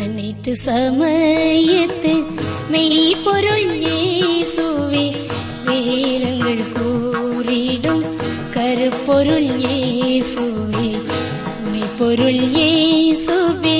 அனைத்து சமயத்து மெய்ப்பொருள் இயேசுவே வேதங்கள் கூறிடும் கருப்பொருள் இயேசுவே மெய்ப்பொருள் இயேசுவே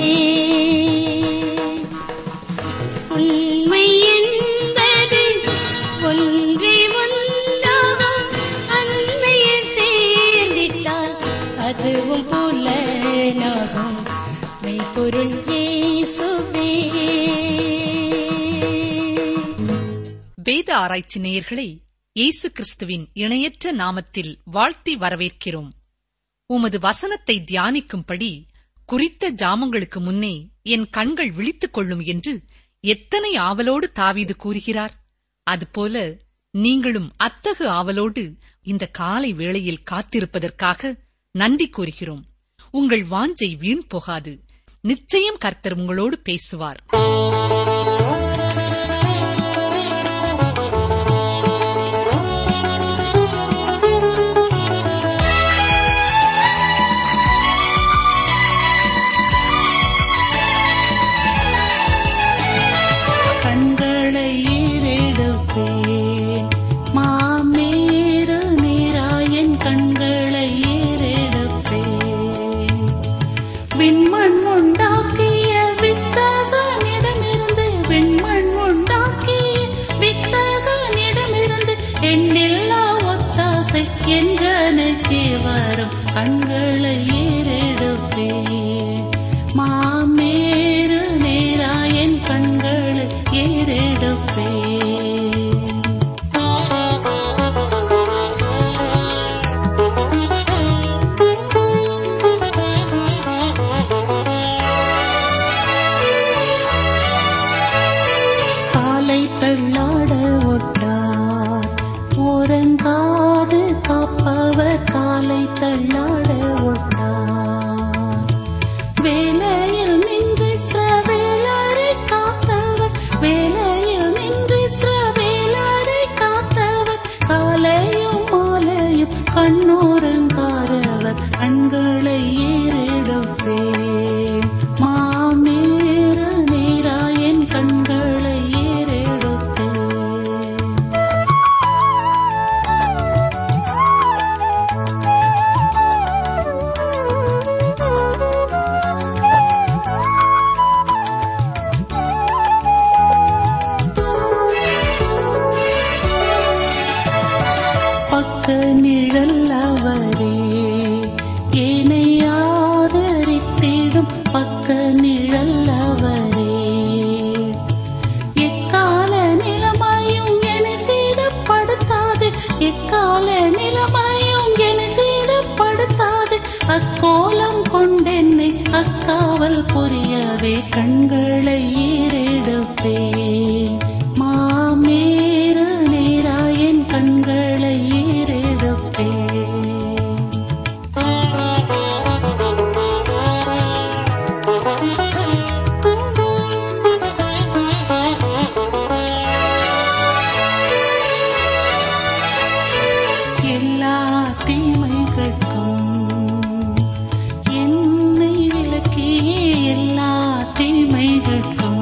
உண்மை என்பது ஒன்றே ஒன்றாகும் அண்மையில் சேர்ந்திட்டால் அதுவும் புலனாகும் மெய்ப்பொருள் இயேசுவே வேத ஆராய்ச்சி நேயர்களை இயேசு கிறிஸ்துவின் இணையற்ற நாமத்தில் வாழ்த்தி வரவேற்கிறோம் உமது வசனத்தை தியானிக்கும்படி குறித்த ஜாமங்களுக்கு முன்னே என் கண்கள் விழித்துக் கொள்ளும் என்று எத்தனை ஆவலோடு தாவீது கூறுகிறார் அதுபோல நீங்களும் அத்தகு ஆவலோடு இந்த காலை வேளையில் காத்திருப்பதற்காக நன்றி கூறுகிறோம் உங்கள் வாஞ்சை வீண் போகாது நிச்சயம் கர்த்தர் உங்களோடு பேசுவார் கண்களை ஏறெடுப்பேன் மாமேறு நீராயன் கண்களை ஏறெடுப்பேன் விண்மண் உண்டாக்கிய வித்தகனிடமிருந்து விண்மண் உண்டாக்கிய வித்தகனிடமிருந்து எண்ணில்லா ஒத்தாசை என்றனுக்கே வரும் கண்களை ஏறெடுப்பேன் மாமேறு நேராயன் கண்களை ஏறெடுப்பேன் காலை தள்ளாட ஒட்டார் ஓரங்காது காப்பவர் காலை தள்ளாட ஒட்டார் வேலையில் நின்று சிறவேலரை காத்தவர் வேலையில் நின்று சிறவேலரை காத்தவர் காலையும் மாலையும் கண்ணோரங்காரவர் கண்களை ஏறெடுப்பேன் மாமேற நேராயன் கண்களை ஏறெடுப்பேன் பக்க நிழல் அவரே என்னை ஆதரித்திடும் பக்க நிழல் அவரே எக்கால நிலைமையும் என்னை சேதப்படுத்தாது எக்கால நிலைமையும் என்னை சேதப்படுத்தாது அக்கோலம் கொண்டென்னை அக்காவல் புரியவே கண்களை ஏறெடுப்பேன் மாமேறு நேராயன் கண்களை ஏறெடுப்பேன் எல்லா தீமைகளுக்கும் என்னை விலக்கிய எல்லா தீமைகளுக்கும்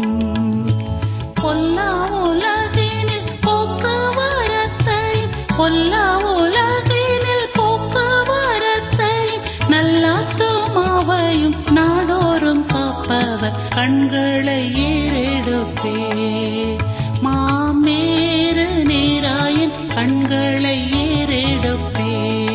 பொல்லா உலகினில் போக்குவரத்தை பொல்லா உலகினில் போக்குவரத்தை நல்லாத்துமாவையும் நாடோறும் காப்பவர் கண்களை ஏறெடுப்பே மாமேறு நேராயன் கண்களை ஏறெடுப்பே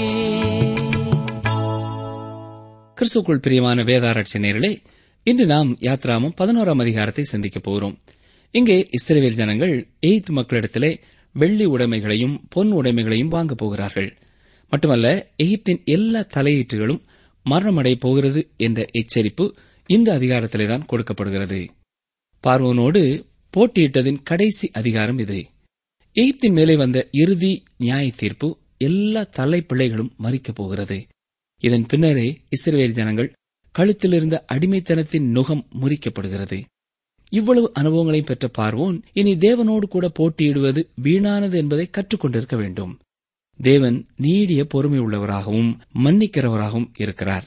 கிறிஸ்துக்குள் பிரியமான வேதாராய்ச்சி நேர்களே இன்று நாம் யாத்ராமம் பதினோராம் அதிகாரத்தை சிந்திக்கப் போகிறோம் இங்கே இஸ்ரேல் ஜனங்கள் எய்த் மக்களிடத்திலே வெள்ளி உடைமைகளையும் பொன் உடைமைகளையும் வாங்கப் போகிறார்கள் மட்டுமல்ல எகிப்தின் எல்லா தலையீற்றுகளும் மரணமடைய போகிறது என்ற எச்சரிப்பு இந்த அதிகாரத்திலேதான் கொடுக்கப்படுகிறது பார்வோனோடு போட்டியிட்டதின் கடைசி அதிகாரம் இது எகிப்தின் மேலே வந்த இறுதி நியாய தீர்ப்பு எல்லா தலைப்பிள்ளைகளும் மறிக்கப் போகிறது இதன் பின்னரே இஸ்ரவேல் ஜனங்கள் கழுத்திலிருந்த அடிமைத்தனத்தின் நுகம் முறிக்கப்படுகிறது இவ்வளவு அனுபவங்களையும் பெற்ற பார்வோன் இனி தேவனோடு கூட போட்டியிடுவது வீணானது என்பதை கற்றுக்கொண்டிருக்க வேண்டும் தேவன் நீடிய பொறுமை உள்ளவராகவும் மன்னிக்கிறவராகவும் இருக்கிறார்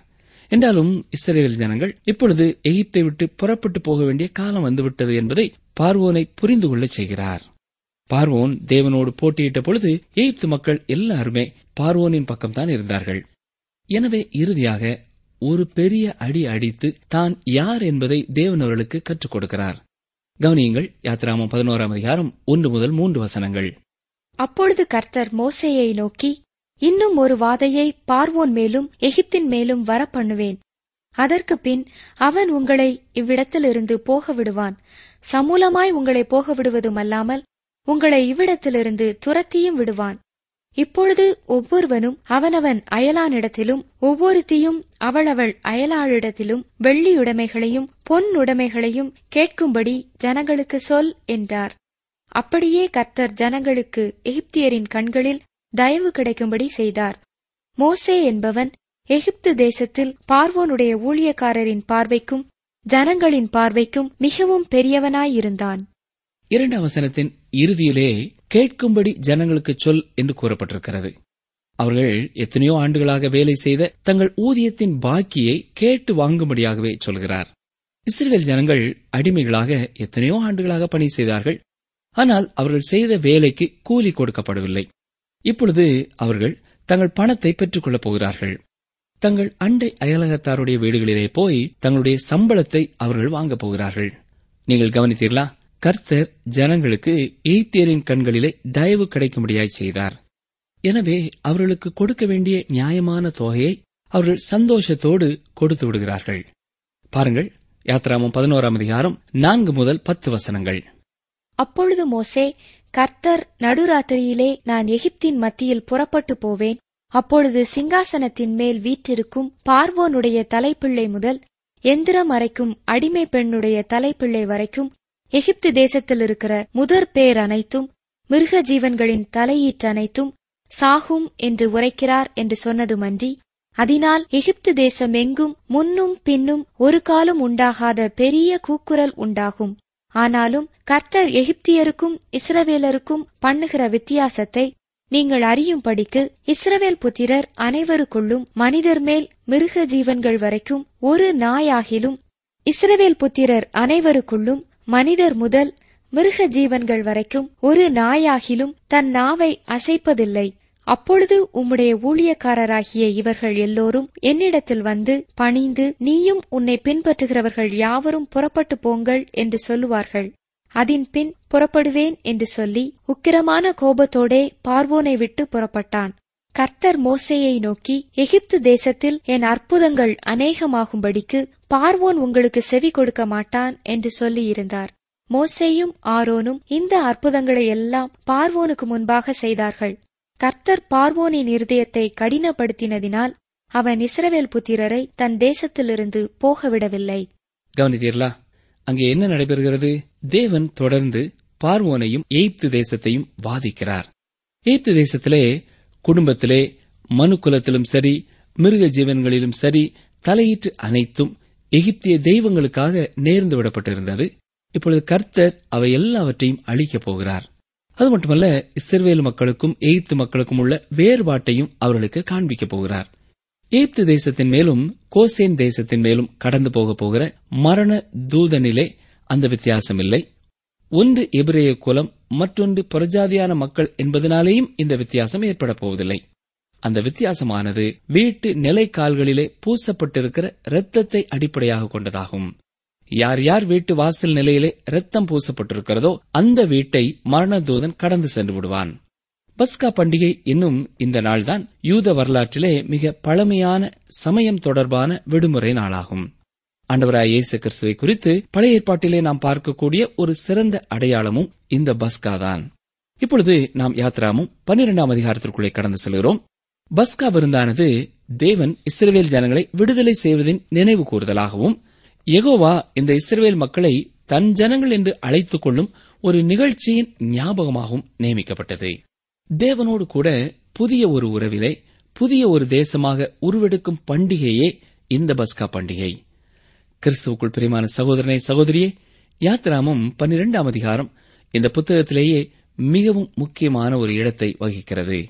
என்றாலும் இஸ்ரேல் ஜனங்கள் இப்பொழுது எகிப்தை விட்டு புறப்பட்டு போக வேண்டிய காலம் வந்துவிட்டது என்பதை பார்வோனை புரிந்து கொள்ளச் செய்கிறார் பார்வோன் தேவனோடு போட்டியிட்ட பொழுது எகிப்து மக்கள் எல்லாருமே பார்வோனின் பக்கம்தான் இருந்தார்கள் எனவே இறுதியாக ஒரு பெரிய அடி அடித்து தான் யார் என்பதை தேவன் அவர்களுக்கு கற்றுக் கொடுக்கிறார் கவனியுங்கள் யாத்ராமம் பதினோராம் அதிகாரம் ஒன்று முதல் மூன்று வசனங்கள் அப்பொழுது கர்த்தர் மோசேயை நோக்கி இன்னும் ஒரு வாதையை பார்வோன் மேலும் எகிப்தின் மேலும் வரப்பண்ணுவேன் அதற்கு பின் அவன் உங்களை இவ்விடத்திலிருந்து போக விடுவான் சமூலமாய் உங்களை போக விடுவதுமல்லாமல் உங்களை இவ்விடத்திலிருந்து துரத்தியும் விடுவான் இப்பொழுது ஒவ்வொருவனும் அவனவன் அயலானிடத்திலும் ஒவ்வொருத்தியும் அவளவள் அயலாளிடத்திலும் வெள்ளியுடைமைகளையும் பொன் உடைமைகளையும் கேட்கும்படி ஜனங்களுக்கு சொல் என்றார் அப்படியே கர்த்தர் ஜனங்களுக்கு எகிப்தியரின் கண்களில் தயவு கிடைக்கும்படி செய்தார் மோசே என்பவன் எகிப்து தேசத்தில் பார்வோனுடைய ஊழியக்காரரின் பார்வைக்கும் ஜனங்களின் பார்வைக்கும் மிகவும் பெரியவனாயிருந்தான் இரண்டாம் வசனத்தின் இறுதியிலே கேட்கும்படி ஜனங்களுக்கு சொல் என்று கூறப்பட்டிருக்கிறது அவர்கள் எத்தனையோ ஆண்டுகளாக வேலை செய்த தங்கள் ஊதியத்தின் பாக்கியை கேட்டு வாங்கும்படியாகவே சொல்கிறார் இஸ்ரேல் ஜனங்கள் அடிமைகளாக எத்தனையோ ஆண்டுகளாக பணி செய்தார்கள் ஆனால் அவர்கள் செய்த வேலைக்கு கூலி கொடுக்கப்படவில்லை இப்பொழுது அவர்கள் தங்கள் பணத்தை பெற்றுக் கொள்ளப் போகிறார்கள் தங்கள் அண்டை அயலகத்தாருடைய வீடுகளிலே போய் தங்களுடைய சம்பளத்தை அவர்கள் வாங்கப் போகிறார்கள் நீங்கள் கவனித்தீர்களா கர்த்தர் ஜனங்களுக்கு எய்த்தியரின் கண்களிலே தயவு கிடைக்கும்படியாய் செய்தார் எனவே அவர்களுக்கு கொடுக்க வேண்டிய நியாயமான தொகையை அவர்கள் சந்தோஷத்தோடு கொடுத்து விடுகிறார்கள் பாருங்கள் யாத்ராமம் பதினோராம் அதிகாரம் நான்கு முதல் பத்து வசனங்கள் அப்பொழுது மோசே கர்த்தர் நடுராத்திரியிலே நான் எகிப்தின் மத்தியில் புறப்பட்டு போவேன் அப்பொழுது சிங்காசனத்தின் மேல் வீற்றிருக்கும் பார்வோனுடைய தலைப்பிள்ளை முதல் எந்திரம் அரைக்கும் அடிமை பெண்ணுடைய தலைப்பிள்ளை வரைக்கும் எகிப்து தேசத்தில் இருக்கிற முதற் பேர் அனைத்தும் மிருக ஜீவன்களின் தலையீற்று அனைத்தும் சாகும் என்று உரைக்கிறார் என்று சொன்னதுமன்றி அதனால் எகிப்து தேசம் எங்கும் முன்னும் பின்னும் ஒரு காலம் உண்டாகாத பெரிய கூக்குரல் உண்டாகும் ஆனாலும் கர்த்தர் எகிப்தியருக்கும் இஸ்ரவேலருக்கும் பண்ணுகிற வித்தியாசத்தை நீங்கள் அறியும்படிக்கு இஸ்ரவேல் புத்திரர் அனைவருக்குள்ளும் மனிதர் மேல் மிருக ஜீவன்கள் வரைக்கும் ஒரு நாயாகிலும் இஸ்ரவேல் புத்திரர் அனைவருக்குள்ளும் மனிதர் முதல் மிருக ஜீவன்கள் வரைக்கும் ஒரு நாயாகிலும் தன் நாவை அசைப்பதில்லை அப்பொழுது உம்முடைய ஊழியக்காரராகிய இவர்கள் எல்லோரும் என்னிடத்தில் வந்து பணிந்து நீயும் உன்னை பின்பற்றுகிறவர்கள் யாவரும் புறப்பட்டு போங்கள் என்று சொல்லுவார்கள் அதின் பின் புறப்படுவேன் என்று சொல்லி உக்கிரமான கோபத்தோடே பார்வோனை விட்டு புறப்பட்டான் கர்த்தர் மோசேயை நோக்கி எகிப்து தேசத்தில் என் அற்புதங்கள் அநேகமாகும்படிக்கு பார்வோன் உங்களுக்கு செவி கொடுக்க மாட்டான் என்று சொல்லியிருந்தார் மோசேயும் ஆரோனும் இந்த அற்புதங்களை எல்லாம் பார்வோனுக்கு முன்பாக செய்தார்கள் கர்த்தர் பார்வோனின் இருதயத்தை கடினப்படுத்தினதினால் அவன் இஸ்ரவேல் புத்திரரை தன் தேசத்திலிருந்து போகவிடவில்லை கவனித்தீர்களா அங்கே என்ன நடைபெறுகிறது தேவன் தொடர்ந்து பார்வோனையும் எய்ப்து தேசத்தையும் வாதிக்கிறார் எய்ப்து தேசத்திலே குடும்பத்திலே மனுக்குலத்திலும் சரி மிருக ஜீவன்களிலும் சரி தலையீற்று அனைத்தும் எகிப்திய தெய்வங்களுக்காக நேர்ந்து விடப்பட்டிருந்தது இப்பொழுது கர்த்தர் அவை எல்லாவற்றையும் அழிக்கப் போகிறார் அது மட்டுமல்ல இஸ்ரவேல் மக்களுக்கும் எகிப்து மக்களுக்கும் உள்ள வேறுபாட்டையும் அவர்களுக்கு காண்பிக்கப் போகிறார் எகிப்து தேசத்தின் மேலும் கோசேன் தேசத்தின் மேலும் கடந்து போகப் போகிற மரண தூதனிலே அந்த வித்தியாசம் இல்லை ஒன்று எபிரேய குலம் மற்றொன்று புறஜாதியான மக்கள் என்பதனாலேயும் இந்த வித்தியாசம் ஏற்பட போவதில்லை அந்த வித்தியாசமானது வீட்டு நிலைக்கால்களிலே பூசப்பட்டிருக்கிற இரத்தத்தை அடிப்படையாக கொண்டதாகும் யார் யார் வீட்டு வாசல் நிலையிலே இரத்தம் பூசப்பட்டிருக்கிறதோ அந்த வீட்டை மரணதூதன் கடந்து சென்று விடுவான் பஸ்கா பண்டிகை இன்னும் இந்த நாள்தான் யூத வரலாற்றிலே மிக பழமையான சமயம் தொடர்பான விடுமுறை நாளாகும் ஆண்டவராய் இயேசு கிறிஸ்துவை குறித்து பழைய ஏற்பாட்டிலே நாம் பார்க்கக்கூடிய ஒரு சிறந்த அடையாளமும் இந்த பஸ்கா தான் இப்பொழுது நாம் யாத்ராமும் பன்னிரெண்டாம் அதிகாரத்திற்குள்ளே கடந்து செல்கிறோம் பஸ்கா விருந்தானது தேவன் இஸ்ரவேல் ஜனங்களை விடுதலை செய்வதின் நினைவு கூறுதலாகவும் யெகோவா இந்த இஸ்ரவேல் மக்களை தன் ஜனங்கள் என்று அழைத்துக் கொள்ளும் ஒரு நிகழ்ச்சியின் ஞாபகமாகவும் நியமிக்கப்பட்டது தேவனோடு கூட புதிய ஒரு உறவிலே புதிய ஒரு தேசமாக உருவெடுக்கும் பண்டிகையே இந்த பஸ்கா பண்டிகை கிறிஸ்துவுக்குள் பிரியமான சகோதரனே சகோதரியே யாத்ராமம் பன்னிரெண்டாம் அதிகாரம் இந்த புத்தகத்திலேயே மிகவும் முக்கியமான ஒரு இடத்தை வகிக்கிறது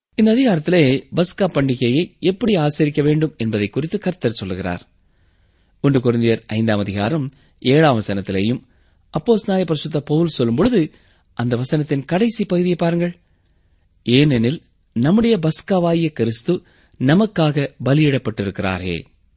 இந்த அதிகாரத்திலே பஸ்கா பண்டிகையை எப்படி ஆசரிக்க வேண்டும் என்பதை குறித்து கர்த்தர் சொல்லுகிறார் ஒன்று குருந்தியர் ஐந்தாம் அதிகாரம் ஏழாம் வசனத்திலேயும் அப்போஸ் நாய பரிசுத்த பவுல் சொல்லும் பொழுது அந்த வசனத்தின் கடைசி பகுதியை பாருங்கள் ஏனெனில் நம்முடைய பஸ்காவாகிய கிறிஸ்து நமக்காக பலியிடப்பட்டிருக்கிறாரே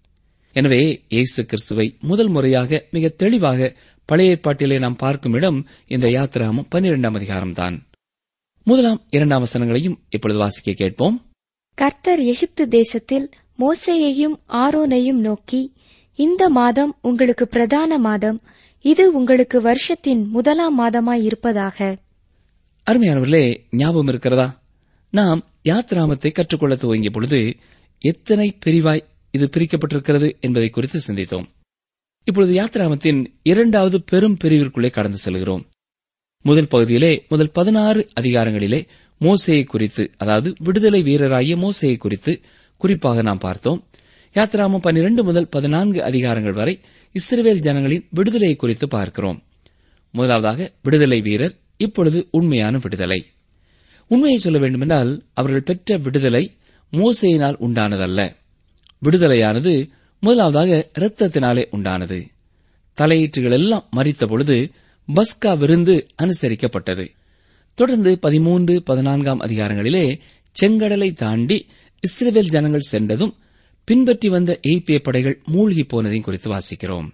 எனவே இயேசு கிறிஸ்துவை முதல் முறையாக மிக தெளிவாக பழைய ஏற்பாட்டிலே நாம் பார்க்கும் இடம் இந்த யாத்திராமம் பன்னிரெண்டாம் அதிகாரம்தான் முதலாம் இரண்டாம் வசனங்களையும் இப்பொழுது வாசிக்க கேட்போம் கர்த்தர் எகிப்து தேசத்தில் மோசேயையும் ஆரோனையும் நோக்கி இந்த மாதம் உங்களுக்கு பிரதான மாதம் இது உங்களுக்கு வருஷத்தின் முதலாம் மாதமாய் இருப்பதாக அருமையானவர்களே ஞாபகம் இருக்கிறதா நாம் யாத்ராமத்தை கற்றுக்கொள்ள துவங்கிய பொழுது எத்தனை பிரிவாய் இது பிரிக்கப்பட்டிருக்கிறது என்பதை குறித்து சிந்தித்தோம் இப்பொழுது யாத்ராமத்தின் இரண்டாவது பெரும் பிரிவிற்குள்ளே கடந்து செல்கிறோம் முதல் பகுதியிலே முதல் பதினாறு அதிகாரங்களிலே மோசையை குறித்து அதாவது விடுதலை வீரராகிய மோசையை குறித்து குறிப்பாக நாம் பார்த்தோம் யாத்ராமம் பன்னிரண்டு முதல் பதினான்கு அதிகாரங்கள் வரை இஸ்ரவேல் ஜனங்களின் விடுதலையை குறித்து பார்க்கிறோம் முதலாவதாக விடுதலை வீரர் இப்பொழுது உண்மையான விடுதலை உண்மையை சொல்ல வேண்டுமென்றால் அவர்கள் பெற்ற விடுதலை மோசையினால் உண்டானதல்ல விடுதலையானது முதலாவதாக இரத்தத்தினாலே உண்டானது தலையீற்றுகள் எல்லாம் மறித்த பொழுது பஸ்கா விருந்து அனுசரிக்கப்பட்டது தொடர்ந்து பதிமூன்று பதினான்காம் அதிகாரங்களிலே செங்கடலை தாண்டி இஸ்ரேல் ஜனங்கள் சென்றதும் பின்பற்றி வந்த எய்பிய படைகள் மூழ்கி போனதையும் குறித்து வாசிக்கிறோம்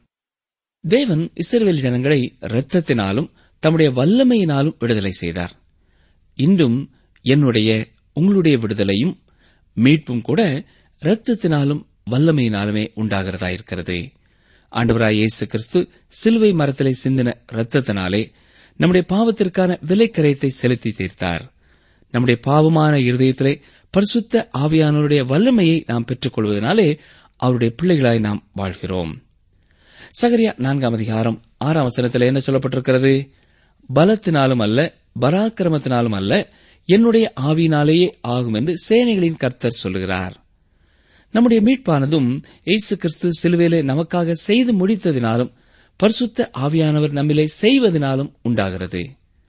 தேவன் இஸ்ரேல் ஜனங்களை இரத்தத்தினாலும் தம்முடைய வல்லமையினாலும் விடுதலை செய்தார் இன்றும் என்னுடைய உங்களுடைய விடுதலையும் மீட்பும் கூட இரத்தத்தினாலும் வல்லமையினாலுமே உண்டாகிறதா இருக்கிறது ஆண்டவராய் இயேசு கிறிஸ்து சிலுவை மரத்திலே சிந்தின இரத்தத்தினாலே நம்முடைய பாவத்திற்கான விலைக்கரையத்தை செலுத்தி தீர்த்தார் நம்முடைய பாவமான இருதயத்திலே பரிசுத்த ஆவியானவருடைய வல்லமையை நாம் பெற்றுக் கொள்வதனாலே அவருடைய பிள்ளைகளாய் நாம் வாழ்கிறோம் சகரியா நான்காம் அதிகாரம் ஆறாம் வசனத்தில் என்ன சொல்லப்பட்டிருக்கிறது பலத்தினாலும் அல்ல பராக்கிரமத்தினாலும் அல்ல என்னுடைய ஆவியினாலேயே ஆகும் என்று சேனைகளின் கர்த்தர் சொல்லுகிறார் நம்முடைய மீட்பானதும் இயேசு கிறிஸ்து சிலுவையிலே நமக்காக செய்து முடித்ததினாலும் பரிசுத்த ஆவியானவர் நம்மிலே செய்வதனாலும் உண்டாகிறது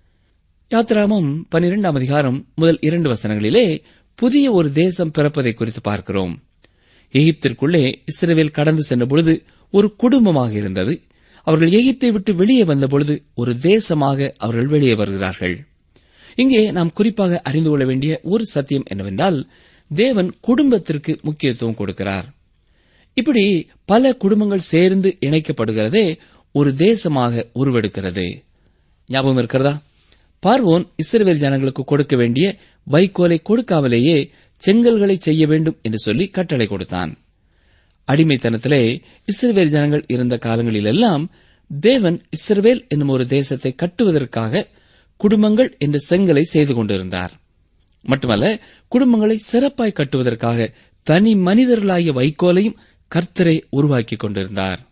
யாத்ராமம் பனிரெண்டாம் அதிகாரம் முதல் இரண்டு வசனங்களிலே புதிய ஒரு தேசம் பிறப்பதை குறித்து பார்க்கிறோம் எகிப்திற்குள்ளே இஸ்ரேவேல் கடந்து சென்ற பொழுது ஒரு குடும்பமாக இருந்தது அவர்கள் எகிப்தை விட்டு வெளியே வந்தபொழுது ஒரு தேசமாக அவர்கள் வெளியே வருகிறார்கள் இங்கே நாம் குறிப்பாக அறிந்து கொள்ள வேண்டிய ஒரு சத்தியம் என்னவென்றால் தேவன் குடும்பத்திற்கு முக்கியத்துவம் கொடுக்கிறார் இப்படி பல குடும்பங்கள் சேர்ந்து இணைக்கப்படுகிறதே ஒரு தேசமாக உருவெடுக்கிறது ஞாபகம் இருக்கிறதா பார்வோன் இஸ்ரவேல் ஜனங்களுக்கு கொடுக்க வேண்டிய வைக்கோலை கொடுக்காமலேயே செங்கல்களை செய்ய வேண்டும் என்று சொல்லி கட்டளை கொடுத்தான் அடிமைத்தனத்திலே இஸ்ரவேல் ஜனங்கள் இருந்த காலங்களிலெல்லாம் தேவன் இஸ்ரவேல் என்னும் ஒரு தேசத்தை கட்டுவதற்காக குடும்பங்கள் என்ற செங்கலை செய்து கொண்டிருந்தார் மட்டுமல்ல குடும்பங்களை சிறப்பாய் கட்டுவதற்காக தனி மனிதர்களாகிய வைக்கோலையும் கர்த்தரை உருவாக்கிக் கொண்டிருந்தார்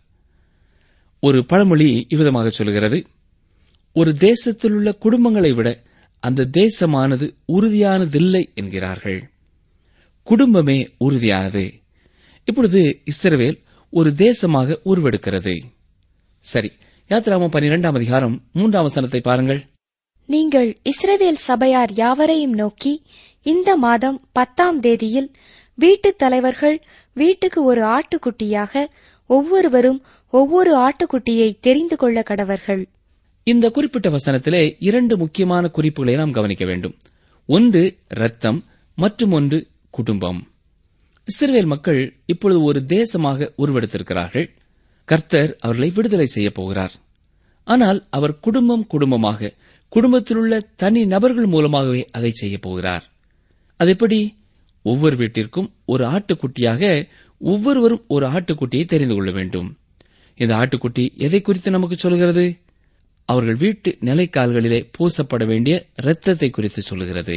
ஒரு பழமொழி இவ்விதமாக சொல்கிறது ஒரு தேசத்தில் உள்ள குடும்பங்களை விட அந்த தேசமானது உறுதியானதில்லை என்கிறார்கள் குடும்பமே உறுதியானது இப்பொழுது இஸ்ரவேல் ஒரு தேசமாக உருவெடுக்கிறது சரி யாத்திராமம் பன்னிரெண்டாம் அதிகாரம் மூன்றாம் வசனத்தை பாருங்கள் நீங்கள் இஸ்ரவேல் சபையார் யாவரையும் நோக்கி இந்த மாதம் பத்தாம் தேதியில் வீட்டுத் தலைவர்கள் வீட்டுக்கு ஒரு ஆட்டுக்குட்டியாக ஒவ்வொருவரும் ஒவ்வொரு ஆட்டுக்குட்டியை தெரிந்து கொள்ள கடவர்கள் இந்த குறிப்பிட்ட வசனத்திலே இரண்டு முக்கியமான குறிப்புகளை நாம் கவனிக்க வேண்டும் ஒன்று ரத்தம் மற்றும் ஒன்று குடும்பம் இஸ்ரவேல் மக்கள் இப்பொழுது ஒரு தேசமாக உருவெடுத்திருக்கிறார்கள் கர்த்தர் அவர்களை விடுதலை செய்யப் போகிறார் ஆனால் அவர் குடும்பம் குடும்பமாக குடும்பத்திலுள்ள தனி நபர்கள் மூலமாகவே அதை செய்யப் போகிறார் அது எப்படி ஒவ்வொரு வீட்டிற்கும் ஒரு ஆட்டுக்குட்டியாக ஒவ்வொருவரும் ஒரு ஆட்டுக்குட்டியை தெரிந்து கொள்ள வேண்டும் இந்த ஆட்டுக்குட்டி எதை குறித்து நமக்கு சொல்கிறது அவர்கள் வீட்டு நிலைக்கால்களிலே பூசப்பட வேண்டிய இரத்தத்தை குறித்து சொல்லுகிறது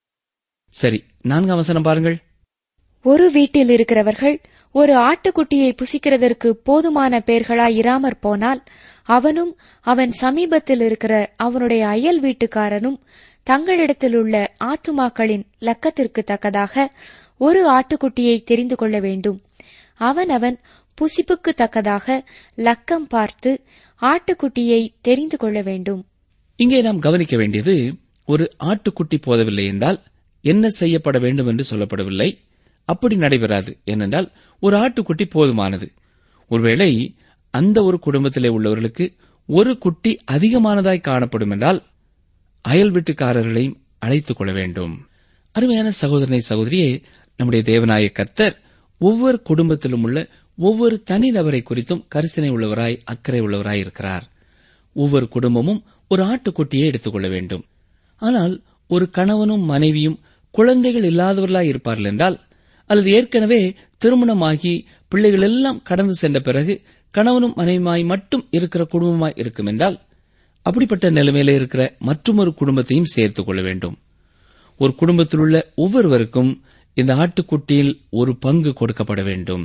சரி நான்காம் வசனம் பாருங்கள் ஒரு வீட்டில் இருக்கிறவர்கள் ஒரு ஆட்டுக்குட்டியை புசிக்கிறதற்கு போதுமான பேர்களாய் இராமற் போனால் அவனும் அவன் சமீபத்தில் இருக்கிற அவனுடைய அயல் வீட்டுக்காரனும் தங்களிடத்தில் உள்ள ஆத்துமாக்களின் லக்கத்திற்கு தக்கதாக ஒரு ஆட்டுக்குட்டியை தெரிந்து கொள்ள வேண்டும் அவனவன் புசிப்புக்கு தக்கதாக லக்கம் பார்த்து ஆட்டுக்குட்டியை தெரிந்து கொள்ள வேண்டும் இங்கே நாம் கவனிக்க வேண்டியது ஒரு ஆட்டுக்குட்டி போதவில்லை என்றால் என்ன செய்யப்பட வேண்டும் என்று சொல்லப்படவில்லை அப்படி நடைபெறாது ஏனென்றால் ஒரு ஆட்டுக்குட்டி போதுமானது ஒருவேளை அந்த ஒரு குடும்பத்திலே உள்ளவர்களுக்கு ஒரு குட்டி அதிகமானதாய் காணப்படும் என்றால் அயல் வீட்டுக்காரர்களையும் அழைத்துக் கொள்ள வேண்டும் அருமையான சகோதரனை சகோதரியே நம்முடைய தேவநாய கர்த்தர் ஒவ்வொரு குடும்பத்திலும் உள்ள ஒவ்வொரு தனிநபரை குறித்தும் கரிசனை உள்ளவராய் அக்கறை உள்ளவராய் இருக்கிறார் ஒவ்வொரு குடும்பமும் ஒரு ஆட்டுக்குட்டியை எடுத்துக்கொள்ள வேண்டும் ஆனால் ஒரு கணவனும் மனைவியும் குழந்தைகள் இல்லாதவர்களாய் இருப்பார்கள் என்றால் அல்லது ஏற்கனவே திருமணமாகி பிள்ளைகள் எல்லாம் கடந்து சென்ற பிறகு கணவனும் மனைவியுமாய் மட்டும் இருக்கிற குடும்பமாய் இருக்கும் என்றால் அப்படிப்பட்ட நிலைமையில இருக்கிற மற்றொரு குடும்பத்தையும் சேர்த்துக் கொள்ள வேண்டும் ஒரு குடும்பத்தில் உள்ள ஒவ்வொருவருக்கும் இந்த ஆட்டுக்குட்டியில் ஒரு பங்கு கொடுக்கப்பட வேண்டும்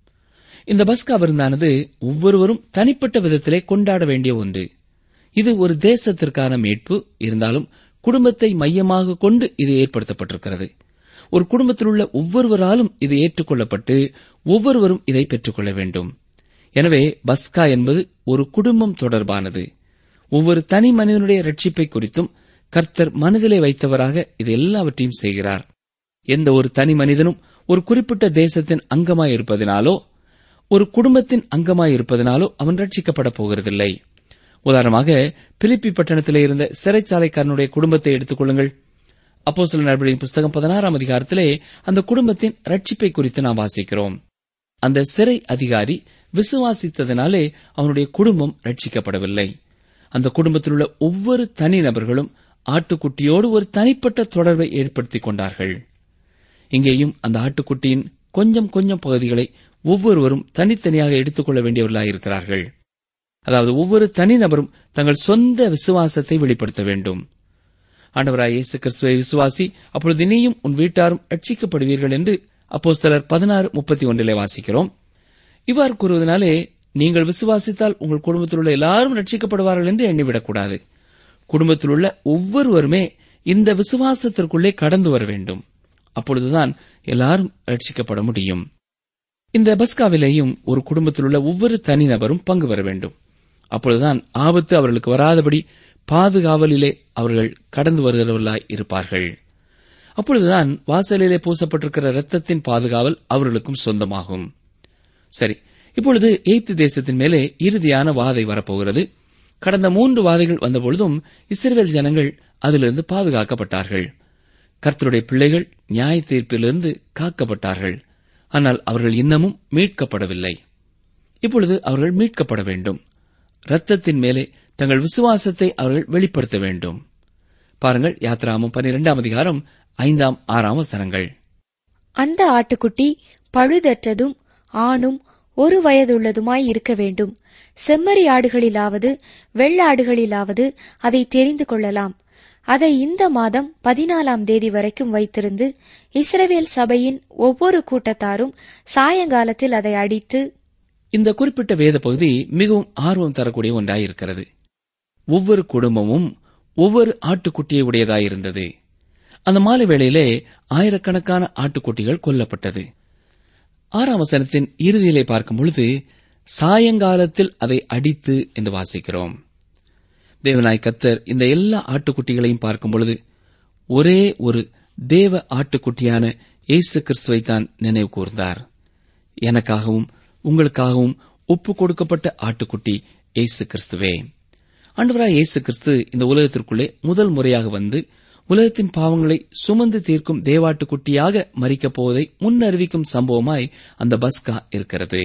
இந்த பஸ்கா விருந்தானது ஒவ்வொருவரும் தனிப்பட்ட விதத்திலே கொண்டாட வேண்டிய ஒன்று இது ஒரு தேசத்திற்கான மீட்பு இருந்தாலும் குடும்பத்தை மையமாக கொண்டு இது ஏற்படுத்தப்பட்டிருக்கிறது ஒரு குடும்பத்தில் உள்ள ஒவ்வொருவராலும் இது ஏற்றுக்கொள்ளப்பட்டு ஒவ்வொருவரும் இதை பெற்றுக்கொள்ள வேண்டும் எனவே பஸ்கா என்பது ஒரு குடும்பம் தொடர்பானது ஒவ்வொரு தனி மனிதனுடைய ரட்சிப்பை குறித்தும் கர்த்தர் மனதிலே வைத்தவராக இது எல்லாவற்றையும் செய்கிறார் எந்த ஒரு தனி மனிதனும் ஒரு குறிப்பிட்ட தேசத்தின் அங்கமாய் இருப்பதினாலோ ஒரு குடும்பத்தின் அங்கமாய் இருப்பதனாலோ அவன் ரட்சிக்கப்பட போகிறதில்லை உதாரணமாக பிலிப்பி பட்டணத்திலே இருந்த சிறைச்சாலைக்காரனுடைய குடும்பத்தை எடுத்துக் கொள்ளுங்கள் அப்போ சில நடவடிக்கை புஸ்தகம் பதினாறாம் அதிகாரத்திலே அந்த குடும்பத்தின் ரட்சிப்பை குறித்து நாம் வாசிக்கிறோம் அந்த சிறை அதிகாரி விசுவாசித்ததினாலே அவனுடைய குடும்பம் ரட்சிக்கப்படவில்லை அந்த குடும்பத்தில் உள்ள ஒவ்வொரு தனி நபர்களும் ஆட்டுக்குட்டியோடு ஒரு தனிப்பட்ட தொடர்பை ஏற்படுத்திக் கொண்டார்கள் இங்கேயும் அந்த ஆட்டுக்குட்டியின் கொஞ்சம் கொஞ்சம் பகுதிகளை ஒவ்வொருவரும் தனித்தனியாக எடுத்துக்கொள்ள வேண்டியவர்களாயிருக்கிறார்கள் அதாவது ஒவ்வொரு தனிநபரும் தங்கள் சொந்த விசுவாசத்தை வெளிப்படுத்த வேண்டும் ஆண்டவராய் இயேசு கிறிஸ்துவை விசுவாசி அப்பொழுது நீயும் உன் வீட்டாரும் ரட்சிக்கப்படுவீர்கள் என்று அப்போஸ்தலர் பதினாறு முப்பத்தி ஒன்றிலே வாசிக்கிறோம் இவ்வாறு கூறுவதனாலே நீங்கள் விசுவாசித்தால் உங்கள் குடும்பத்தில் உள்ள எல்லாரும் ரட்சிக்கப்படுவார்கள் என்று எண்ணிவிடக்கூடாது குடும்பத்தில் உள்ள ஒவ்வொருவருமே இந்த விசுவாசத்திற்குள்ளே கடந்து வர வேண்டும் அப்பொழுதுதான் எல்லாரும் ரட்சிக்கப்பட முடியும் இந்த பஸ்காவிலேயும் ஒரு குடும்பத்தில் உள்ள ஒவ்வொரு தனிநபரும் பங்கு பெற வேண்டும் அப்பொழுதுதான் ஆபத்து அவர்களுக்கு வராதபடி பாதுகாவலிலே அவர்கள் கடந்து வருகிறவர்களாய் இருப்பார்கள் அப்பொழுதுதான் வாசலிலே பூசப்பட்டிருக்கிற இரத்தத்தின் பாதுகாவல் அவர்களுக்கும் சொந்தமாகும் சரி இப்பொழுது எய்த்து தேசத்தின் மேலே இறுதியான வாதை வரப்போகிறது கடந்த மூன்று வாதைகள் வந்தபொழுதும் இஸ்ரேல் ஜனங்கள் அதிலிருந்து பாதுகாக்கப்பட்டார்கள் கர்த்தருடைய பிள்ளைகள் நியாய தீர்ப்பிலிருந்து காக்கப்பட்டார்கள் ஆனால் அவர்கள் இன்னமும் மீட்கப்படவில்லை இப்பொழுது அவர்கள் மீட்கப்பட வேண்டும் ரத்தத்தின் மேலே தங்கள் விசுவாசத்தை அவர்கள் வெளிப்படுத்த வேண்டும் பாருங்கள் யாத்ராமம் பன்னிரெண்டாம் அதிகாரம் ஐந்தாம் ஆறாம் வசனங்கள் அந்த ஆட்டுக்குட்டி பழுதற்றதும் ஆணும் ஒரு வயதுள்ளதுமாய் இருக்க வேண்டும் செம்மறி ஆடுகளிலாவது வெள்ளாடுகளிலாவது அதை தெரிந்து கொள்ளலாம் அதை இந்த மாதம் பதினாலாம் தேதி வரைக்கும் வைத்திருந்து இஸ்ரவேல் சபையின் ஒவ்வொரு கூட்டத்தாரும் சாயங்காலத்தில் அதை அடித்து இந்த குறிப்பிட்ட வேத பகுதி மிகவும் ஆர்வம் தரக்கூடிய ஒன்றாயிருக்கிறது ஒவ்வொரு குடும்பமும் ஒவ்வொரு ஆட்டுக்குட்டியை உடையதாயிருந்தது அந்த மாலை வேளையிலே ஆயிரக்கணக்கான ஆட்டுக்குட்டிகள் கொல்லப்பட்டது ஆறாம் வசனத்தின் இறுதியிலே பார்க்கும் பொழுது சாயங்காலத்தில் அதை அடித்து என்று வாசிக்கிறோம் தேவனாய் கத்தர் இந்த எல்லா ஆட்டுக்குட்டிகளையும் பார்க்கும் பொழுது ஒரே ஒரு தேவ ஆட்டுக்குட்டியான இயேசு கிறிஸ்துவை தான் நினைவு கூர்ந்தார் எனக்காகவும் உங்களுக்காகவும் ஒப்பு கொடுக்கப்பட்ட ஆட்டுக்குட்டி இயேசு கிறிஸ்துவே ஆண்டவராய் இயேசு கிறிஸ்து இந்த உலகத்திற்குள்ளே முதல் முறையாக வந்து உலகத்தின் பாவங்களை சுமந்து தீர்க்கும் தேவாட்டுக்குட்டியாக மறிக்கப் போவதை முன்னறிவிக்கும் சம்பவமாய் அந்த பஸ்கா இருக்கிறது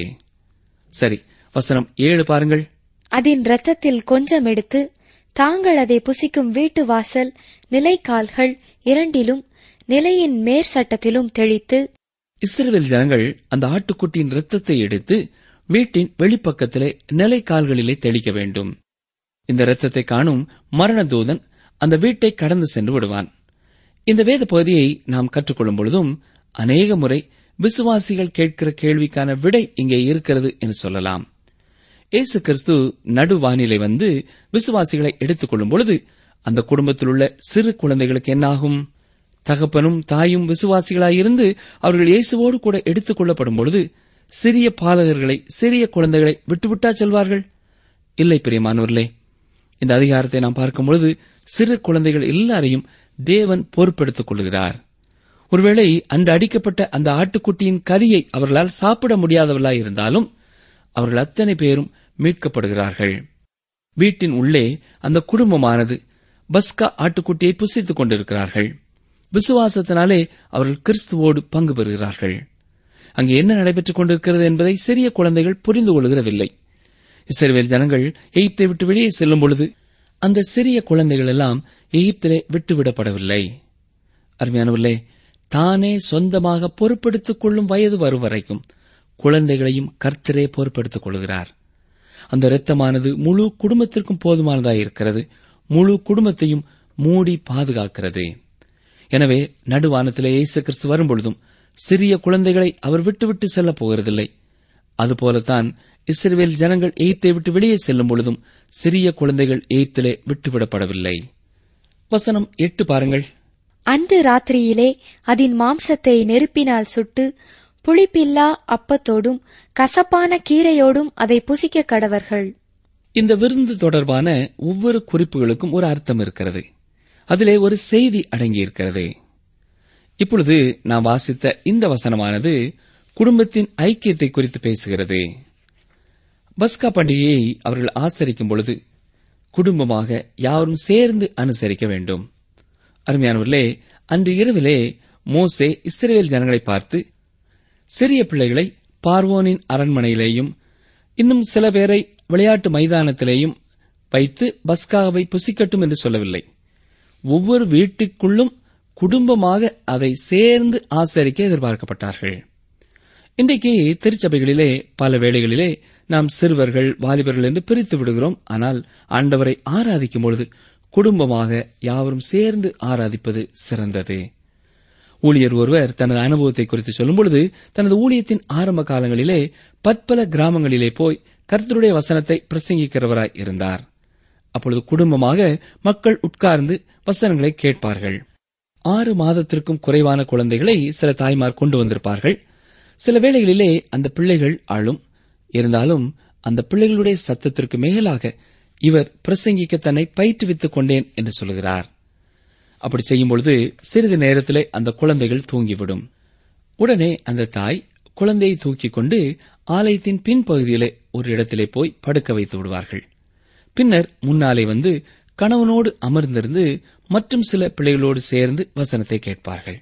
சரி வசனம் ஏழு பாருங்கள் அதன் இரத்தத்தில் கொஞ்சம் எடுத்து தாங்கள் அதை புசிக்கும் வீட்டு வாசல் நிலைக்கால்கள் இரண்டிலும் நிலையின் மேற்சட்டத்திலும் தெளித்து இஸ்ரவேல் ஜனங்கள் அந்த ஆட்டுக்குட்டியின் இரத்தத்தை எடுத்து வீட்டின் வெளிப்பக்கத்திலே நிலைக்கால்களிலே தெளிக்க வேண்டும் இந்த இரத்தத்தை காணும் மரணதூதன் அந்த வீட்டை கடந்து சென்று விடுவான் இந்த வேத பகுதியை நாம் கற்றுக்கொள்ளும் பொழுதும் அநேக முறை விசுவாசிகள் கேட்கிற கேள்விக்கான விடை இங்கே இருக்கிறது என்று சொல்லலாம் இயேசு கிறிஸ்து நடுவானிலை வந்து விசுவாசிகளை எடுத்துக் கொள்ளும் பொழுது அந்த குடும்பத்தில் உள்ள சிறு குழந்தைகளுக்கு என்னாகும் தகப்பனும் தாயும் விசுவாசிகளாயிருந்து அவர்கள் இயேசுவோடு கூட எடுத்துக் கொள்ளப்படும் பொழுது சிறிய பாலகர்களை சிறிய குழந்தைகளை விட்டுவிட்டா செல்வார்கள் இல்லை பிரியமானவர்களே இந்த அதிகாரத்தை நாம் பார்க்கும் பொழுது சிறு குழந்தைகள் எல்லாரையும் தேவன் பொறுப்பெடுத்துக் கொள்கிறார் ஒருவேளை அன்று அடிக்கப்பட்ட அந்த ஆட்டுக்குட்டியின் கரியை அவர்களால் சாப்பிட முடியாதவர்களாய் இருந்தாலும் அவர்கள் அத்தனை பேரும் மீட்கப்படுகிறார்கள் வீட்டின் உள்ளே அந்த குடும்பமானது பஸ்கா ஆட்டுக்குட்டியை புசித்துக் கொண்டிருக்கிறார்கள் விசுவாசத்தினாலே அவர்கள் கிறிஸ்துவோடு பங்கு பெறுகிறார்கள் அங்கே என்ன நடைபெற்றுக் கொண்டிருக்கிறது என்பதை சிறிய குழந்தைகள் புரிந்து கொள்கிறதில்லை இஸ்ரவேல் ஜனங்கள் எகிப்தை விட்டு வெளியே செல்லும் பொழுது அந்த சிறிய குழந்தைகள் எல்லாம் எகிப்திலே விட்டுவிடப்படவில்லை அருமையானவர்களே தானே சொந்தமாக பொறுப்பெடுத்துக் கொள்ளும் வயது வரும் வரைக்கும் குழந்தைகளையும் கர்த்தரே பொறுப்பெடுத்துக் கொள்கிறார் அந்த இரத்தமானது முழு குடும்பத்திற்கும் போதுமானதாயிருக்கிறது முழு குடும்பத்தையும் மூடி பாதுகாக்கிறது எனவே நடுவானத்திலே இயேசு கிறிஸ்து வரும்பொழுதும் சிறிய குழந்தைகளை அவர் விட்டுவிட்டு செல்லப் போகிறதில்லை அதுபோலத்தான் இஸ்ரவேல் ஜனங்கள் எய்த்தை விட்டு வெளியே செல்லும் பொழுதும் சிறிய குழந்தைகள் எய்த்திலே விட்டுவிடப்படவில்லை வசனம் எட்டு பாருங்கள் அன்று ராத்திரியிலே அதன் மாம்சத்தை நெருப்பினால் சுட்டு புளிப்பில்லா அப்பத்தோடும் கசப்பான கீரையோடும் அதை புசிக்க கடவர்கள் இந்த விருந்து தொடர்பான ஒவ்வொரு குறிப்புகளுக்கும் ஒரு அர்த்தம் இருக்கிறது அதிலே ஒரு செய்தி அடங்கியிருக்கிறது இப்பொழுது நாம் வாசித்த இந்த வசனமானது குடும்பத்தின் ஐக்கியத்தை குறித்து பேசுகிறது பஸ்கா பண்டிகையை அவர்கள் ஆசரிக்கும் பொழுது குடும்பமாக யாரும் சேர்ந்து அனுசரிக்க வேண்டும் அருமையானவர்களே அன்று இரவிலே மோசே இஸ்ரவேல் ஜனங்களை பார்த்து சிறிய பிள்ளைகளை பார்வோனின் அரண்மனையிலேயும் இன்னும் சில பேரை விளையாட்டு மைதானத்திலேயும் வைத்து பஸ்காவை புசிக்கட்டும் என்று சொல்லவில்லை ஒவ்வொரு வீட்டுக்குள்ளும் குடும்பமாக அதை சேர்ந்து ஆசரிக்க எதிர்பார்க்கப்பட்டார்கள் இன்றைக்கு திருச்சபைகளிலே பல வேளைகளிலே நாம் சிறுவர்கள் வாலிபர்கள் என்று பிரித்து விடுகிறோம் ஆனால் ஆண்டவரை ஆராதிக்கும் பொழுது குடும்பமாக யாவரும் சேர்ந்து ஆராதிப்பது சிறந்தது ஊழியர் ஒருவர் தனது அனுபவத்தை குறித்து சொல்லும் பொழுது தனது ஊழியத்தின் ஆரம்ப காலங்களிலே பற்பல கிராமங்களிலே போய் கர்த்தருடைய வசனத்தை பிரசங்கிக்கிறவராய் இருந்தார் அப்பொழுது குடும்பமாக மக்கள் உட்கார்ந்து வசனங்களை கேட்பார்கள் ஆறு மாதத்திற்கும் குறைவான குழந்தைகளை சில தாய்மார் கொண்டு வந்திருப்பார்கள் சில வேளைகளிலே அந்த பிள்ளைகள் அழும் இருந்தாலும் அந்த பிள்ளைகளுடைய சத்தத்திற்கு மேலாக இவர் பிரசங்கிக்க தன்னை பயிற்றுவித்துக் கொண்டேன் என்று சொல்கிறார் அப்படி செய்யும் பொழுது சிறிது நேரத்திலே அந்த குழந்தைகள் தூங்கிவிடும் உடனே அந்த தாய் குழந்தையை தூக்கிக் கொண்டு ஆலயத்தின் பின்பகுதியிலே ஒரு இடத்திலே போய் படுக்க வைத்து விடுவார்கள் பின்னர் முன்னாலே வந்து கணவனோடு அமர்ந்திருந்து மற்றும் சில பிள்ளைகளோடு சேர்ந்து வசனத்தை கேட்பார்கள்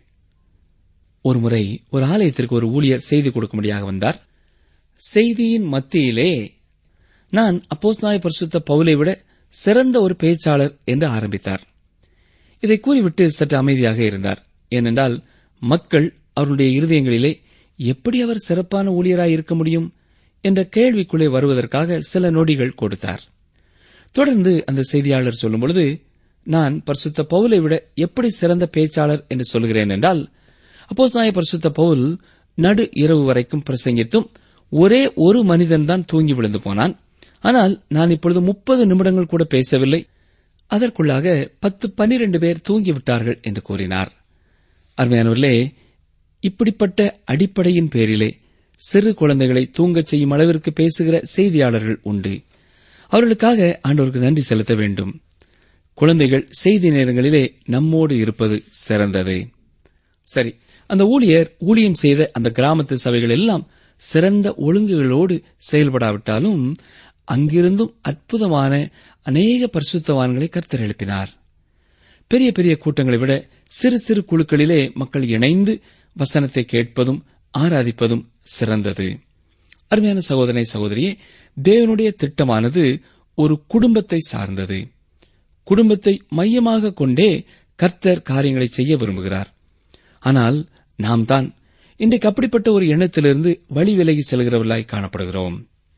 ஒருமுறை ஒரு ஆலயத்திற்கு ஒரு ஊழியர் செய்தி கொடுக்கும்படியாக வந்தார் செய்தியின் மத்தியிலே நான் அப்போஸ்நாய பரிசுத்த பவுலை விட சிறந்த ஒரு பேச்சாளர் என்று ஆரம்பித்தார் இதை கூறிவிட்டு சற்று அமைதியாக இருந்தார் ஏனென்றால் மக்கள் அவருடைய இருதயங்களிலே எப்படி அவர் சிறப்பான ஊழியராய் இருக்க முடியும் என்ற கேள்விக்குள்ளே வருவதற்காக சில நொடிகள் கொடுத்தார் தொடர்ந்து அந்த செய்தியாளர் சொல்லும் பொழுது நான் பரிசுத்த பவுலை விட எப்படி சிறந்த பேச்சாளர் என்று சொல்கிறேன் என்றால் அப்போஸ்நாய பரிசுத்த பவுல் நடு இரவு வரைக்கும் பிரசங்கித்தும் ஒரே ஒரு மனிதன்தான் தூங்கி விழுந்து போனான் ஆனால் நான் இப்பொழுது முப்பது நிமிடங்கள் கூட பேசவில்லை அதற்குள்ளாக பத்து பன்னிரண்டு பேர் தூங்கிவிட்டார்கள் என்று கூறினார் அருமையானவர்களே இப்படிப்பட்ட அடிப்படையின் பேரிலே சிறு குழந்தைகளை தூங்கச் செய்யும் அளவிற்கு பேசுகிற செய்தியாளர்கள் உண்டு அவர்களுக்காக ஆண்டவருக்கு நன்றி செலுத்த வேண்டும் குழந்தைகள் செய்தி நேரங்களிலே நம்மோடு இருப்பது சிறந்தது சரி அந்த ஊழியர் ஊழியம் செய்த அந்த கிராமத்து சபைகள் எல்லாம் சிறந்த ஒழுங்குகளோடு செயல்படாவிட்டாலும் அங்கிருந்தும் அற்புதமான அநேக பரிசுத்தவான்களை கர்த்தர் எழுப்பினார் பெரிய பெரிய கூட்டங்களை விட சிறு சிறு குழுக்களிலே மக்கள் இணைந்து வசனத்தை கேட்பதும் ஆராதிப்பதும் சிறந்தது அருமையான சகோதரனை சகோதரியே தேவனுடைய திட்டமானது ஒரு குடும்பத்தை சார்ந்தது குடும்பத்தை மையமாக கொண்டே கர்த்தர் காரியங்களை செய்ய விரும்புகிறார் ஆனால் நாம் தான் இன்றைக்கு அப்படிப்பட்ட ஒரு எண்ணத்திலிருந்து வழி விலகி செல்கிறவர்களாய் காணப்படுகிறோம்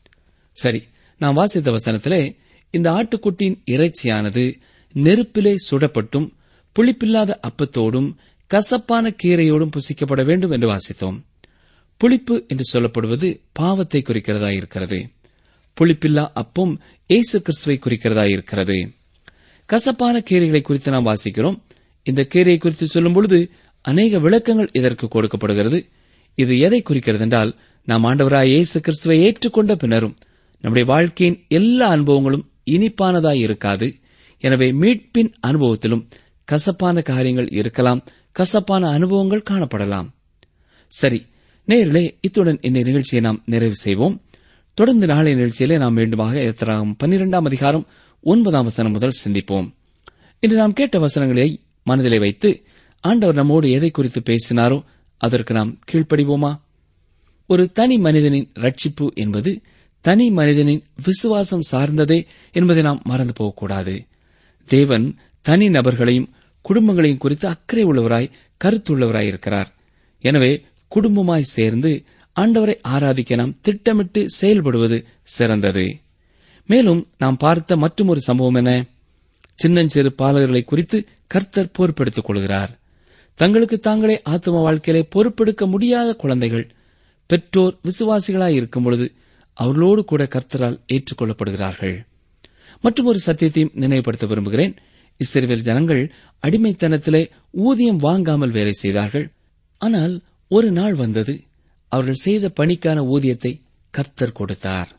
சரி நாம் வாசித்த வசனத்திலே இந்த ஆட்டுக்குட்டியின் இறைச்சியானது நெருப்பிலே சுடப்பட்டும் புளிப்பில்லாத அப்பத்தோடும் கசப்பான கீரையோடும் புசிக்கப்பட வேண்டும் என்று வாசித்தோம் புளிப்பு என்று சொல்லப்படுவது பாவத்தை குறிக்கிறதா இருக்கிறது புளிப்பில்லா அப்பம் ஏசு கிறிஸ்துவை குறிக்கிறதா இருக்கிறது கசப்பான கீரைகளை குறித்து நாம் வாசிக்கிறோம் இந்த கீரையை குறித்து சொல்லும் பொழுது அநேக விளக்கங்கள் இதற்கு கொடுக்கப்படுகிறது இது எதை குறிக்கிறது என்றால் நாம் ஆண்டவராய் இயேசு கிறிஸ்துவை ஏற்றுக்கொண்ட பின்னரும் நம்முடைய வாழ்க்கையின் எல்லா அனுபவங்களும் இனிப்பானதாய் இருக்காது எனவே மீட்பின் அனுபவத்திலும் கசப்பான காரியங்கள் இருக்கலாம் கசப்பான அனுபவங்கள் காணப்படலாம் சரி நேரிலே இத்துடன் இந்த நிகழ்ச்சியை நாம் நிறைவு செய்வோம் தொடர்ந்து நாளை நிகழ்ச்சியிலே நாம் வேண்டுமாக எத்தராகும் பன்னிரெண்டாம் அதிகாரம் ஒன்பதாம் வசனம் முதல் சிந்திப்போம் இன்று நாம் கேட்ட வசனங்களை மனதிலே வைத்து ஆண்டவர் நம்மோடு எதை குறித்து பேசினாரோ அதற்கு நாம் கீழ்ப்படிவோமா ஒரு தனி மனிதனின் ரட்சிப்பு என்பது தனி மனிதனின் விசுவாசம் சார்ந்ததே என்பதை நாம் மறந்து போகக்கூடாது தேவன் தனி நபர்களையும் குடும்பங்களையும் குறித்து அக்கறை உள்ளவராய் கருத்துள்ளவராய் இருக்கிறார் எனவே குடும்பமாய் சேர்ந்து ஆண்டவரை ஆராதிக்க நாம் திட்டமிட்டு செயல்படுவது சிறந்தது மேலும் நாம் பார்த்த மற்றும் ஒரு சம்பவம் என்ன சின்னஞ்சிறு பாலகர்களை குறித்து கர்த்தர் பொறுப்பெடுத்துக் கொள்கிறார் தங்களுக்கு தாங்களே ஆத்தும வாழ்க்கையிலே பொறுப்பெடுக்க முடியாத குழந்தைகள் பெற்றோர் விசுவாசிகளாய் இருக்கும் பொழுது அவர்களோடு கூட கர்த்தரால் ஏற்றுக்கொள்ளப்படுகிறார்கள் மற்றும் ஒரு சத்தியத்தையும் நினைவுபடுத்த விரும்புகிறேன் இஸ்ரேல் ஜனங்கள் அடிமைத்தனத்திலே ஊதியம் வாங்காமல் வேலை செய்தார்கள் ஆனால் ஒரு நாள் வந்தது அவர்கள் செய்த பணிக்கான ஊதியத்தை கர்த்தர் கொடுத்தார்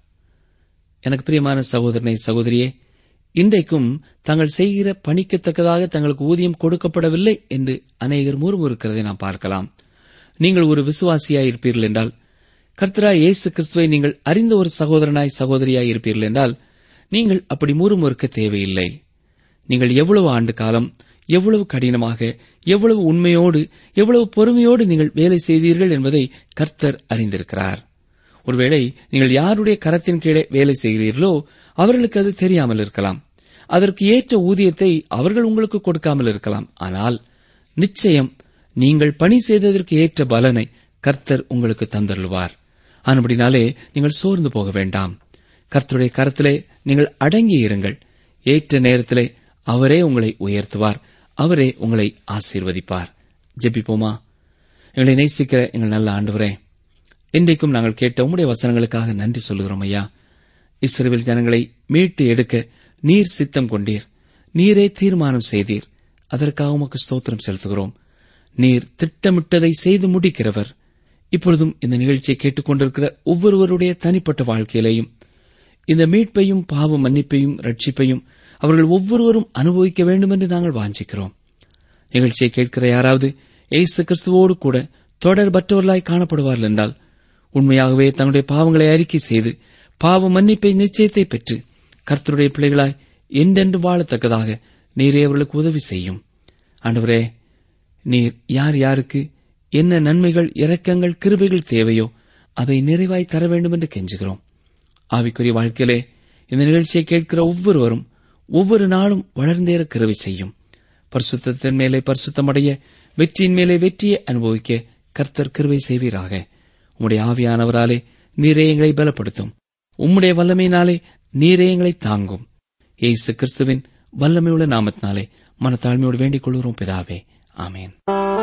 எனக்கு பிரியமான சகோதரனை சகோதரியே இன்றைக்கும் தாங்கள் செய்கிற பணிக்கத்தக்கதாக தங்களுக்கு ஊதியம் கொடுக்கப்படவில்லை என்று அநேகர் முறுமுறுக்கிறதை நாம் பார்க்கலாம் நீங்கள் ஒரு விசுவாசியாய் இருப்பீர்கள் என்றால் கர்த்தராய் இயேசு கிறிஸ்துவை நீங்கள் அறிந்த ஒரு சகோதரனாய் சகோதரியாய் இருப்பீர்கள் என்றால் நீங்கள் அப்படி முறுமுறுக்க தேவையில்லை நீங்கள் எவ்வளவு ஆண்டு காலம் எவ்வளவு கடினமாக எவ்வளவு உண்மையோடு எவ்வளவு பொறுமையோடு நீங்கள் வேலை செய்தீர்கள் என்பதை கர்த்தர் அறிந்திருக்கிறார் ஒருவேளை நீங்கள் யாருடைய கரத்தின் கீழே வேலை செய்கிறீர்களோ அவர்களுக்கு அது தெரியாமல் இருக்கலாம் அதற்கு ஏற்ற ஊதியத்தை அவர்கள் உங்களுக்கு கொடுக்காமல் இருக்கலாம் ஆனால் நிச்சயம் நீங்கள் பணி செய்ததற்கு ஏற்ற பலனை கர்த்தர் உங்களுக்கு தந்தருள்வார் ஆனபடினாலே நீங்கள் சோர்ந்து போக வேண்டாம் கர்த்தருடைய கரத்திலே நீங்கள் அடங்கி இருங்கள் ஏற்ற நேரத்திலே அவரே உங்களை உயர்த்துவார் அவரே உங்களை ஆசீர்வதிப்பார் ஜெபிப்போமா எங்களை நேசிக்கிற எங்கள் நல்ல ஆண்டவரே இன்றைக்கும் நாங்கள் கேட்ட உம்முடைய வசனங்களுக்காக நன்றி சொல்லுகிறோம் ஐயா இஸ்ரேல் ஜனங்களை மீட்டு எடுக்க நீர் சித்தம் கொண்டீர் நீரே தீர்மானம் செய்தீர் அதற்காக உமக்கு ஸ்தோத்திரம் செலுத்துகிறோம் நீர் திட்டமிட்டதை செய்து முடிக்கிறவர் இப்பொழுதும் இந்த நிகழ்ச்சியை கேட்டுக்கொண்டிருக்கிற ஒவ்வொருவருடைய தனிப்பட்ட வாழ்க்கையிலேயும் இந்த மீட்பையும் பாவ மன்னிப்பையும் ரட்சிப்பையும் அவர்கள் ஒவ்வொருவரும் அனுபவிக்க வேண்டும் என்று நாங்கள் வாஞ்சிக்கிறோம் நிகழ்ச்சியை கேட்கிற யாராவது ஏசு கிறிஸ்துவோடு கூட தொடர்பற்றவர்களாய் காணப்படுவார்கள் என்றால் உண்மையாகவே தங்களுடைய பாவங்களை அறிக்கை செய்து பாவ மன்னிப்பை நிச்சயத்தை பெற்று கர்த்தருடைய பிள்ளைகளாய் என்றென்று வாழத்தக்கதாக நீரே அவர்களுக்கு உதவி செய்யும் ஆண்டவரே நீர் யார் யாருக்கு என்ன நன்மைகள் இரக்கங்கள் கிருபைகள் தேவையோ அதை நிறைவாய் தர வேண்டும் என்று கெஞ்சுகிறோம் ஆவிக்குரிய வாழ்க்கையிலே இந்த நிகழ்ச்சியை கேட்கிற ஒவ்வொருவரும் ஒவ்வொரு நாளும் வளர்ந்தேற கிருவை செய்யும் பரிசுத்தத்தின் மேலே பரிசுத்தமடைய வெற்றியின் மேலே வெற்றியை அனுபவிக்க கர்த்தர் கிருவை செய்வீராக உம்முடைய ஆவியானவராலே நீரே எங்களை பலப்படுத்தும் உம்முடைய வல்லமையினாலே நீரே எங்களை தாங்கும் ஏசு கிறிஸ்துவின் வல்லமையுள்ள நாமத்தினாலே மனத்தாழ்மையோடு வேண்டிக் கொள்கிறோம் பிதாவே ஆமேன்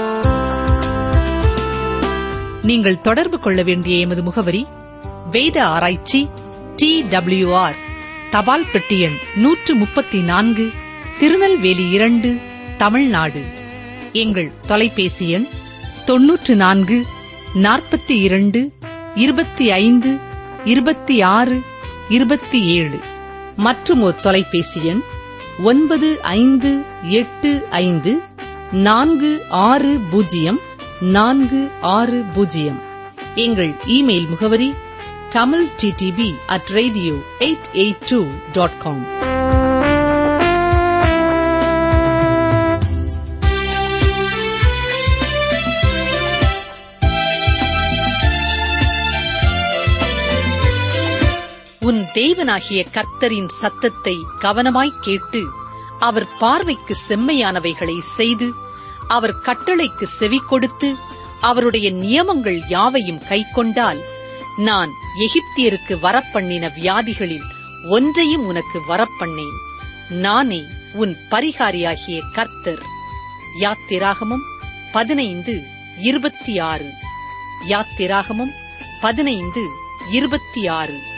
நீங்கள் தொடர்பு கொள்ள வேண்டிய எமது முகவரி வேத ஆராய்ச்சி டி ஆர் தபால் பெட்டி எண் நூற்று முப்பத்தி நான்கு திருநெல்வேலி இரண்டு தமிழ்நாடு எங்கள் தொலைபேசி எண் தொன்னூற்று நான்கு நாற்பத்தி இரண்டு இருபத்தி ஐந்து இருபத்தி ஆறு இருபத்தி ஏழு மற்றும் ஒரு தொலைபேசி எண் ஒன்பது ஐந்து எட்டு ஐந்து நான்கு ஆறு பூஜ்ஜியம் நான்கு ஆறு பூஜ்ஜியம் எங்கள் இமெயில் முகவரி Tamil DTP at radio eight eight two dot com உன் தேவனாகிய கர்த்தரின் சத்தத்தை கவனமாய்க் கேட்டு அவர் பார்வைக்கு செம்மையானவைகளை செய்து அவர் கட்டளைக்கு செவி கொடுத்து அவருடைய நியமங்கள் யாவையும் கைக்கொண்டால் நான் எகிப்தியருக்கு வரப்பண்ணின வியாதிகளில் ஒன்றையும் உனக்கு வரப்பண்ணேன் நானே உன் பரிகாரியாகிய கர்த்தர் யாத்திராகமும் பதினைந்து இருபத்தி ஆறு யாத்திராகமும் பதினைந்து இருபத்தி ஆறு